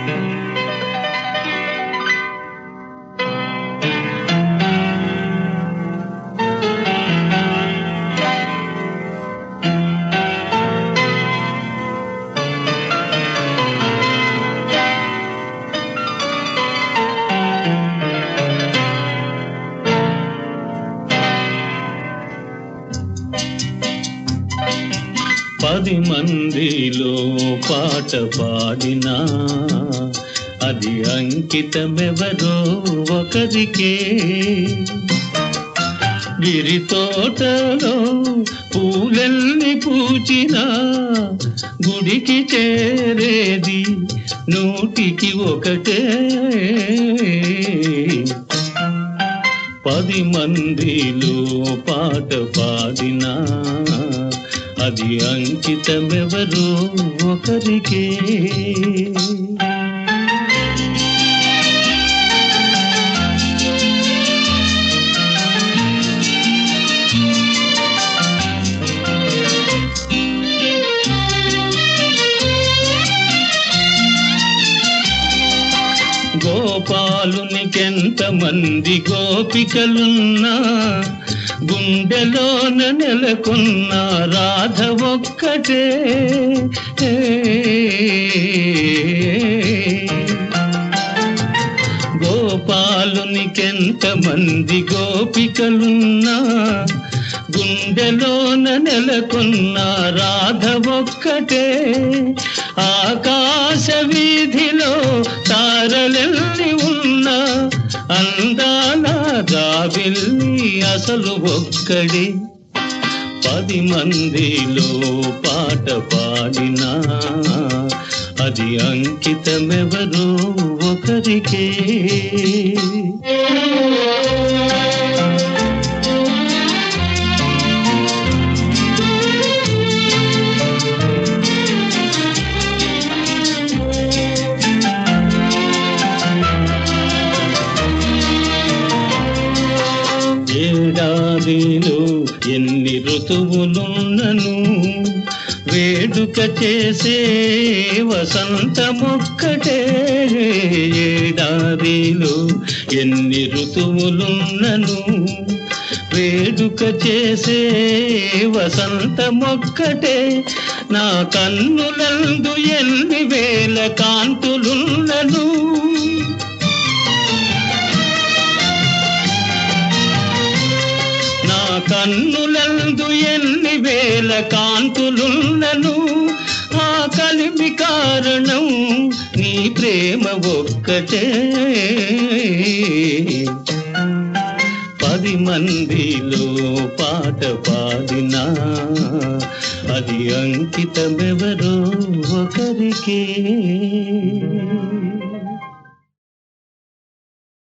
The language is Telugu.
పది మందిలో పాట పాడినా అది అంకితమెవరో ఒకరికే గిరి తోటలో పూలెల్ని పూచినా గుడికి చేరేది నూటికి ఒకటే పది మందిలో పాట పాడినా అది అంకితమెవరో ఒకరికే గోపాలునికెంత మంది గోపికలున్నా గుండెలోన నెలకొన్న రాధ ఒక్కటే గోపాలునికెంత మంది గోపికలున్నా గుండెలోన నెలకొన్న రాధ ఒక్కటే ఆకాశ వీధిలో తారలెల్లి ఉన్న అందాల జాబిల్లి అసలు ఒక్కడే పది మందిలో పాట పాడినా అది అంకితమెవరో ఒకరికే ఏడాదిలో ఎన్ని ఋతువులున్నను వేడుక చేసే వసంతమొక్కటే ఏడాదిలో ఎన్ని ఋతువులున్నను వేడుక చేసే వసంతమొక్కటే నా కన్నులందు ఎన్ని వేల కాంతులున్నను నా కన్నులందు ఎన్ని వేల కాంతులున్నను ఆ కలిమి కారణం నీ ప్రేమ ఒక్కటే పది మందిలో పాట పాడినా అది అంకితమెవరో ఒకరికే